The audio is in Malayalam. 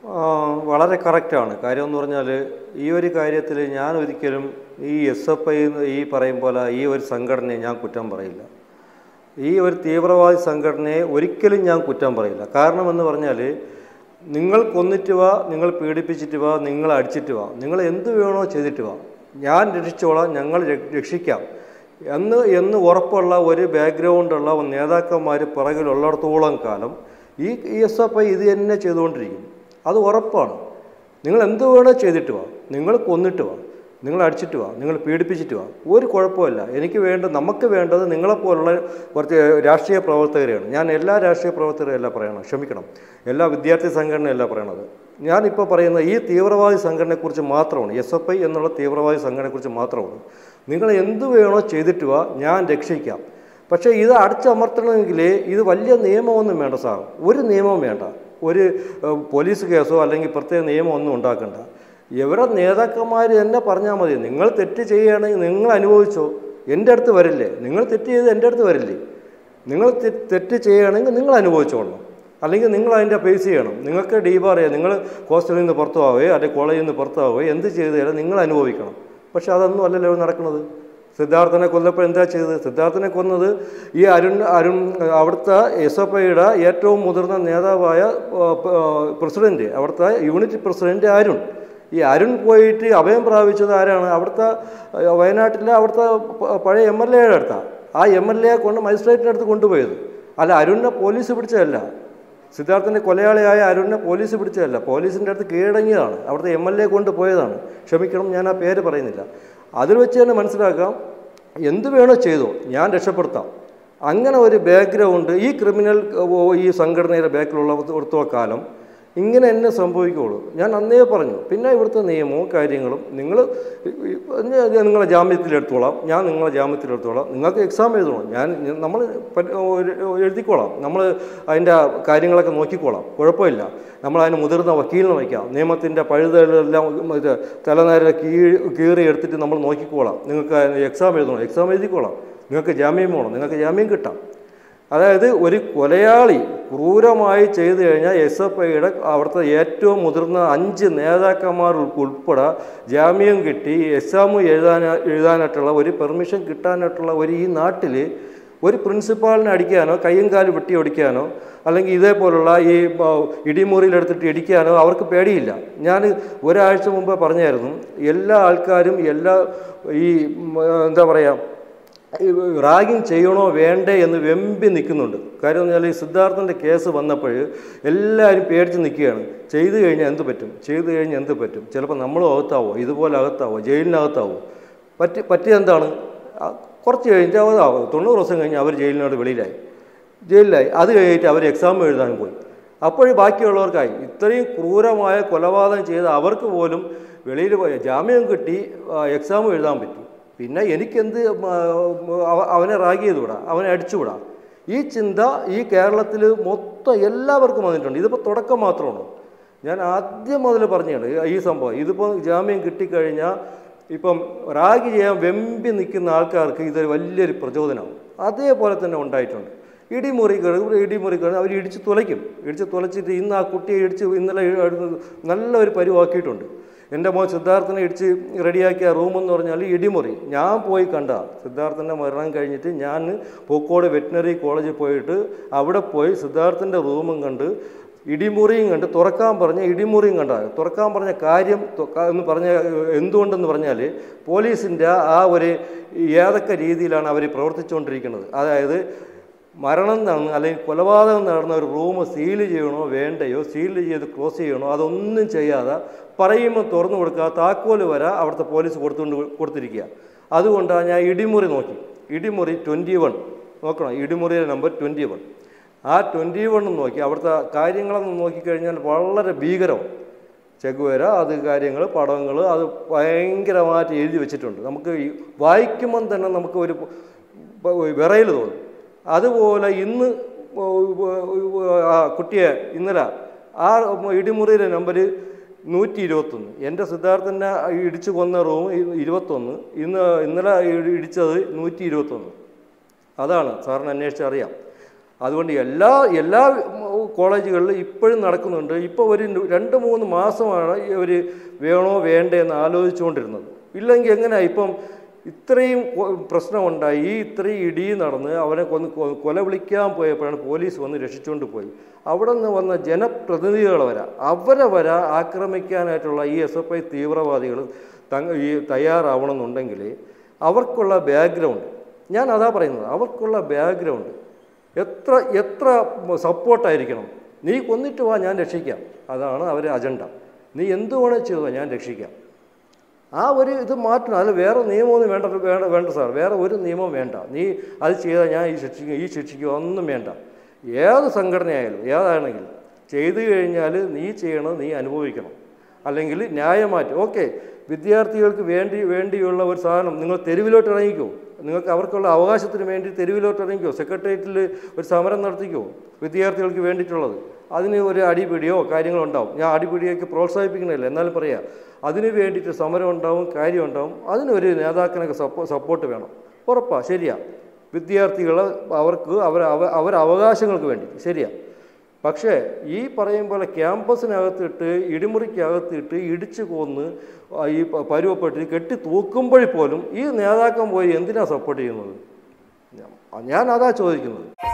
ആ, വളരെ കറക്റ്റാണ് കാര്യം എന്ന് പറഞ്ഞാൽ ഈ ഒരു കാര്യത്തിൽ ഞാൻ ഒരിക്കലും ഈ എസ് എഫ് ഐ ഈ പറയും പോലെ ഈ ഒരു സംഘടനയെ ഞാൻ കുറ്റം പറയില്ല ഈ ഒരു തീവ്രവാദി സംഘടനയെ ഒരിക്കലും ഞാൻ കുറ്റം പറയില്ല കാരണം എന്ന് പറഞ്ഞാൽ നിങ്ങൾ കൊന്നിട്ട് വാ നിങ്ങൾ പീഡിപ്പിച്ചിട്ട് വാ നിങ്ങൾ അടിച്ചിട്ട് വാ നിങ്ങൾ എന്ത് വേണോ ചെയ്തിട്ട് വാ ഞാൻ രക്ഷിച്ചോളാം ഞങ്ങൾ ര- രക്ഷിക്കാം എന്ന് എന്ന് ഉറപ്പുള്ള ഒരു ബാക്ക്ഗ്രൗണ്ടുള്ള നേതാക്കന്മാർ പിറകിലുള്ളിടത്തോളം കാലം ഈ എസ് എഫ് ഐ ഇത് തന്നെ ചെയ്തുകൊണ്ടിരിക്കും അത് ഉറപ്പാണ് നിങ്ങൾ എന്ത് വേണോ ചെയ്തിട്ട് വാ നിങ്ങൾ കൊന്നിട്ട് വാ നിങ്ങൾ അടിച്ചിട്ട് വാ നിങ്ങൾ പീഡിപ്പിച്ചിട്ട് വാ ഒരു കുഴപ്പമില്ല എനിക്ക് വേണ്ട നമുക്ക് വേണ്ടത് നിങ്ങളെപ്പോലുള്ള കുറച്ച് രാഷ്ട്രീയ പ്രവർത്തകരെയാണ് ഞാൻ എല്ലാ രാഷ്ട്രീയ പ്രവർത്തകരെയല്ല പറയണം ക്ഷമിക്കണം എല്ലാ വിദ്യാർത്ഥി സംഘടനയല്ല പറയണത് ഞാനിപ്പോൾ പറയുന്ന ഈ തീവ്രവാദി സംഘടനയെക്കുറിച്ച് മാത്രമാണ് എസ് എഫ് ഐ എന്നുള്ള തീവ്രവാദി സംഘടനയെക്കുറിച്ച് മാത്രമാണ് നിങ്ങൾ എന്ത് വേണോ ചെയ്തിട്ട് വാ ഞാൻ രക്ഷിക്കാം പക്ഷേ ഇത് അടിച്ചമർത്തണമെങ്കിൽ ഇത് വലിയ നിയമമൊന്നും വേണ്ട സാർ ഒരു നിയമവും വേണ്ട ഒരു ഏഹ്, പോലീസ് കേസോ അല്ലെങ്കിൽ പ്രത്യേക നിയമം ഒന്നും ഉണ്ടാക്കണ്ട ഇവരെ നേതാക്കന്മാർ തന്നെ പറഞ്ഞാൽ മതി നിങ്ങൾ തെറ്റ് ചെയ്യുകയാണെങ്കിൽ നിങ്ങൾ അനുഭവിച്ചോ എൻ്റെ അടുത്ത് വരില്ലേ നിങ്ങൾ തെറ്റ് ചെയ്ത് എൻ്റെ അടുത്ത് വരില്ലേ നിങ്ങൾ തെ- തെറ്റ് ചെയ്യുകയാണെങ്കിൽ നിങ്ങൾ അനുഭവിച്ചോളണം അല്ലെങ്കിൽ നിങ്ങൾ അതിൻ്റെ ഫേസ് ചെയ്യണം നിങ്ങൾക്ക് ഡീബാർ ചെയ്യാം നിങ്ങൾ ഹോസ്റ്റലിൽ നിന്ന് പുറത്തു പോവുകയോ അല്ലെങ്കിൽ കോളേജിൽ നിന്ന് പുറത്തു പോവുകയോ എന്ത് ചെയ്ത് തരാം നിങ്ങൾ അനുഭവിക്കണം പക്ഷെ അതൊന്നും അല്ലല്ലോ ഇവിടെ നടക്കുന്നത് സിദ്ധാർത്ഥനെ കൊല്ലപ്പോൾ എന്താ ചെയ്തത് സിദ്ധാർത്ഥനെ കൊന്നത് ഈ അരുൺ അരുൺ അവിടുത്തെ എസ് എഫ് ഐയുടെ ഏറ്റവും മുതിർന്ന നേതാവായ ആ, പ- ആ, പ്രസിഡന്റ് അവിടുത്തെ യൂണിറ്റ് പ്രസിഡന്റ് അരുൺ ഈ അരുൺ പോയിട്ട് അഭയം പ്രാപിച്ചത് ആരാണ് അവിടുത്തെ ആ, വയനാട്ടിലെ അവിടുത്തെ പ- പഴയ എം എൽ എയുടെ അടുത്താണ് ആ എം എൽ എയെ കൊണ്ട് മജിസ്ട്രേറ്റിൻ്റെ അടുത്ത് കൊണ്ടുപോയത് അല്ല അരുണിനെ പോലീസ് പിടിച്ചതല്ല സിദ്ധാർത്ഥൻ്റെ കൊലയാളിയായ അരുണിനെ പോലീസ് പിടിച്ചതല്ല പോലീസിൻ്റെ അടുത്ത് കീഴടങ്ങിയതാണ് അവിടുത്തെ എം എൽ എ കൊണ്ടുപോയതാണ് ക്ഷമിക്കണം ഞാൻ ആ പേര് പറയുന്നില്ല അതിൽ വെച്ച് തന്നെ മനസ്സിലാക്കാം എന്ത് വേണോ ചെയ്തോ ഞാൻ രക്ഷപ്പെടുത്താം അങ്ങനെ ഒരു ബാക്ക്ഗ്രൗണ്ട് ഈ ക്രിമിനൽ ഓ, ഈ സംഘടനയുടെ ബാക്കിലുള്ള ഒടുത്തോളം കാലം ഇങ്ങനെ എന്നെ സംഭവിക്കുകയുള്ളൂ ഞാൻ അന്നേ പറഞ്ഞു പിന്നെ ഇവിടുത്തെ നിയമവും കാര്യങ്ങളും നിങ്ങൾ നിങ്ങളെ ജാമ്യത്തിലെടുത്തോളാം ഞാൻ നിങ്ങളെ ജാമ്യത്തിലെടുത്തോളാം നിങ്ങൾക്ക് എക്സാം എഴുതണം ഞാൻ നമ്മൾ എഴുതിക്കോളാം നമ്മൾ അതിൻ്റെ കാര്യങ്ങളൊക്കെ നോക്കിക്കോളാം കുഴപ്പമില്ല നമ്മൾ അതിന് മുതിർന്ന വക്കീലിനെ വയ്ക്കാം നിയമത്തിൻ്റെ പഴുതെല്ലാം ഇത് തലനേരെ കീ കീറി എടുത്തിട്ട് നമ്മൾ നോക്കിക്കോളാം നിങ്ങൾക്ക് എക്സാം എഴുതണം എക്സാം എഴുതിക്കോളാം നിങ്ങൾക്ക് ജാമ്യം വേണം നിങ്ങൾക്ക് ജാമ്യം കിട്ടാം അതായത് ഒരു കൊലയാളി ക്രൂരമായി ചെയ്തു കഴിഞ്ഞാൽ എസ് എഫ് ഐയുടെ അവിടുത്തെ ഏറ്റവും മുതിർന്ന അഞ്ച് നേതാക്കന്മാർ ഉൾ- ഉൾപ്പെടെ ജാമ്യം കിട്ടി എക്സാം എഴുതാൻ എഴുതാനായിട്ടുള്ള ഒരു പെർമിഷൻ കിട്ടാനായിട്ടുള്ള ഒരു ഈ നാട്ടിൽ ഒരു പ്രിൻസിപ്പാളിനെ അടിക്കാനോ കയ്യും കാലും വെട്ടി ഒടിക്കാനോ അല്ലെങ്കിൽ ഇതേപോലുള്ള ഈ ആ, ഇടിമുറിയിലെടുത്തിട്ട് ഇടിക്കാനോ അവർക്ക് പേടിയില്ല ഞാൻ ഒരാഴ്ച മുമ്പ് പറഞ്ഞായിരുന്നു എല്ലാ ആൾക്കാരും എല്ലാ ഈ ഉം, എന്താ പറയുക ഈ റാഗിങ് ചെയ്യണോ വേണ്ടേ എന്ന് വെമ്പി നിൽക്കുന്നുണ്ട് കാര്യം എന്ന് പറഞ്ഞാൽ ഈ സിദ്ധാർത്ഥൻ്റെ കേസ് വന്നപ്പോൾ എല്ലാവരും പേടിച്ച് നിൽക്കുകയാണ് ചെയ്തു കഴിഞ്ഞാൽ എന്ത് പറ്റും ചെയ്തു കഴിഞ്ഞാൽ എന്ത് പറ്റും ചിലപ്പോൾ നമ്മളും അകത്താവോ ഇതുപോലെ അകത്താവോ ജയിലിനകത്താവോ പറ്റി പറ്റിയെന്താണ് ആ, കുറച്ച് കഴിഞ്ഞിട്ട് അതാവും തൊണ്ണൂറ് ദിവസം കഴിഞ്ഞ് അവർ ജയിലിനോട് വെളിയിലായി ജയിലിലായി അത് കഴിഞ്ഞിട്ട് അവർ എക്സാം എഴുതാൻ പോയി അപ്പോഴും ബാക്കിയുള്ളവർക്കായി ഇത്രയും ക്രൂരമായ കൊലപാതകം ചെയ്ത അവർക്ക് പോലും വെളിയിൽ പോയ ജാമ്യം കിട്ടി എക്സാം എഴുതാൻ പറ്റി പിന്നെ എനിക്കെന്ത് മ, അവ- അവനെ റാഗ് ചെയ്തുകൂടാ അവനെ അടിച്ചുകൂടാ ഈ ചിന്ത ഈ കേരളത്തിൽ മൊത്തം എല്ലാവർക്കും വന്നിട്ടുണ്ട് ഇതിപ്പോൾ തുടക്കം മാത്രമാണ് ഞാൻ ആദ്യം മുതൽ പറഞ്ഞാണ് ഈ സംഭവം ഇതിപ്പോൾ ജാമ്യം കിട്ടിക്കഴിഞ്ഞാൽ ഇപ്പം റാഗ് ചെയ്യാൻ വെമ്പി നിൽക്കുന്ന ആൾക്കാർക്ക് ഇതൊരു വലിയൊരു പ്രചോദനമാവും അതേപോലെ തന്നെ ഉണ്ടായിട്ടുണ്ട് ഇടിമുറികൾ ഇടിമുറികൾ അവർ ഇടിച്ച് തുലയ്ക്കും ഇടിച്ച് തുലച്ചിട്ട് ഇന്ന് ആ കുട്ടിയെ ഇടിച്ച് ഇന്നലെ നല്ല ഒരു പരിവാക്കിയിട്ടുണ്ട് എൻ്റെ മോൻ സിദ്ധാർത്ഥനെ ഇടിച്ച് റെഡിയാക്കിയ റൂമെന്ന് പറഞ്ഞാൽ ഇടിമുറി ഞാൻ പോയി കണ്ട സിദ്ധാർത്ഥൻ്റെ മരണം കഴിഞ്ഞിട്ട് ഞാൻ പൂക്കോട് വെറ്റിനറി കോളേജിൽ പോയിട്ട് അവിടെ പോയി സിദ്ധാർത്ഥൻ്റെ റൂമും കണ്ട് ഇടിമുറിയും കണ്ട് തുറക്കാൻ പറഞ്ഞ ഇടിമുറിയും കണ്ട തുറക്കാൻ പറഞ്ഞ കാര്യം തൊ- ക- എന്ന് പറഞ്ഞ എന്തുകൊണ്ടെന്ന് പറഞ്ഞാൽ പോലീസിൻ്റെ ആ ഒരു ഏതൊക്കെ രീതിയിലാണ് അവർ പ്രവർത്തിച്ചുകൊണ്ടിരിക്കുന്നത് അതായത് മരണം നടന്ന് അല്ലെങ്കിൽ കൊലപാതകം നടന്ന ഒരു റൂം സീൽ ചെയ്യണോ വേണ്ടയോ സീൽ ചെയ്ത് ക്ലോസ് ചെയ്യണോ അതൊന്നും ചെയ്യാതെ പറയുമ്പോൾ തുറന്നു കൊടുക്കുക താക്കോല് വരെ അവിടുത്തെ പോലീസ് കൊടുത്തുകൊണ്ട് കൊടുത്തിരിക്കുക അതുകൊണ്ടാണ് ഞാൻ ഇടിമുറി നോക്കി ഇടിമുറി ട്വൻറ്റി വൺ നോക്കണം ഇടിമുറിയുടെ നമ്പർ ട്വൻറ്റി വൺ ആ ട്വൻറ്റി വണ്ണും നോക്കി അവിടുത്തെ കാര്യങ്ങളൊന്നും നോക്കിക്കഴിഞ്ഞാൽ വളരെ ഭീകരമാണ് ചെഗുവേര അത് കാര്യങ്ങൾ പടങ്ങൾ അത് ഭയങ്കരമായിട്ട് എഴുതി വെച്ചിട്ടുണ്ട് നമുക്ക് ഈ വായിക്കുമ്പം തന്നെ നമുക്ക് ഒരു പ- വിറയൽ തോന്നും അതുപോലെ ഇന്ന് ആ കുട്ടിയെ ഇന്നലെ ആ ഇടിമുറിയിലെ നമ്പർ നൂറ്റി ഇരുപത്തൊന്ന് എൻ്റെ സിദ്ധാർത്ഥനെ ഇടിച്ചു കൊന്ന റൂം ഇരുപത്തൊന്ന് ഇന്ന് ഇന്നലെ ഇടിച്ചത് നൂറ്റി ഇരുപത്തൊന്ന് അതാണ് സാറിന് അന്വേഷിച്ച് അറിയാം അതുകൊണ്ട് എല്ലാ എല്ലാ കോളേജുകളിലും ഇപ്പോഴും നടക്കുന്നുണ്ട് ഇപ്പോൾ ഒരു രണ്ട് മൂന്ന് മാസമാണ് ഒരു വേണോ വേണ്ടേ എന്ന് ആലോചിച്ചുകൊണ്ടിരുന്നത് ഇല്ലെങ്കിൽ എങ്ങനെയാണ് ഇപ്പം ഇത്രയും കൊ- പ്രശ്നമുണ്ടായി ഈ ഇത്രയും ഇടി നടന്ന് അവനെ കൊന്ന് കൊ- കൊല വിളിക്കാൻ പോയപ്പോഴാണ് പോലീസ് വന്ന് രക്ഷിച്ചുകൊണ്ട് പോയി അവിടെ നിന്ന് വന്ന ജനപ്രതിനിധികൾ വരെ അവരെ വരെ ആക്രമിക്കാനായിട്ടുള്ള ഈ എസ് എഫ് ഐ തീവ്രവാദികൾ തങ്ങ ഈ തയ്യാറാവണമെന്നുണ്ടെങ്കിൽ അവർക്കുള്ള ബാക്ക്ഗ്രൗണ്ട് ഞാൻ അതാ പറയുന്നത് അവർക്കുള്ള ബാക്ക്ഗ്രൗണ്ട് എത്ര എത്ര സപ്പോർട്ടായിരിക്കണം നീ കൊന്നിട്ട് വാ ഞാൻ രക്ഷിക്കാം അതാണ് അവരെ അജണ്ട നീ എന്ത് വേണേ ചെയ്തോ ഞാൻ രക്ഷിക്കാം ആ ഒരു ഇത് മാറ്റണം അതിൽ വേറെ നിയമമൊന്നും വേണ്ട വേണ്ട വേണ്ട സാർ വേറെ ഒരു നിയമവും വേണ്ട നീ അത് ചെയ്താൽ ഞാൻ ഈ ശിക്ഷിക്കും ഈ ശിക്ഷിക്കുക ഒന്നും വേണ്ട ഏത് സംഘടനയായാലും ഏതാണെങ്കിലും ചെയ്തു കഴിഞ്ഞാൽ നീ ചെയ്യണം നീ അനുഭവിക്കണം അല്ലെങ്കിൽ ന്യായമാറ്റം ഓക്കെ വിദ്യാർത്ഥികൾക്ക് വേണ്ടി വേണ്ടിയുള്ള ഒരു സാധനം നിങ്ങൾ തെരുവിലോട്ട് ഇറങ്ങിക്കോ നിങ്ങൾക്ക് അവർക്കുള്ള അവകാശത്തിന് വേണ്ടി തെരുവിലോട്ട് ഇറങ്ങിക്കോ സെക്രട്ടേറിയറ്റിൽ ഒരു സമരം നടത്തിക്കോ വിദ്യാർത്ഥികൾക്ക് വേണ്ടിയിട്ടുള്ളത് അതിന് ഒരു അടിപിടിയോ കാര്യങ്ങളോ ഉണ്ടാവും ഞാൻ അടിപിടിയൊക്കെ പ്രോത്സാഹിപ്പിക്കണില്ല എന്നാലും പറയാം അതിന് വേണ്ടിയിട്ട് സമരം ഉണ്ടാവും കാര്യം ഉണ്ടാവും അതിനൊരു നേതാക്കളൊക്കെ സപ്പോ സപ്പോർട്ട് വേണം ഉറപ്പാ ശരിയാ വിദ്യാർത്ഥികൾ അവർക്ക് അവർ അവ അവരെ അവകാശങ്ങൾക്ക് വേണ്ടി ശരിയാ പക്ഷേ ഈ പറയും പോലെ ക്യാമ്പസിനകത്തിട്ട് ഇടിമുറിക്കകത്തിട്ട് ഇടിച്ചു കൊന്ന് ആ ഈ പ- പരുവപ്പെട്ട് കെട്ടി തൂക്കുമ്പോൾ പോലും ഈ നേതാക്കം പോയി എന്തിനാ സപ്പോർട്ട് ചെയ്യുന്നത് ഞാൻ- ഞാൻ അതാ ചോദിക്കുന്നത്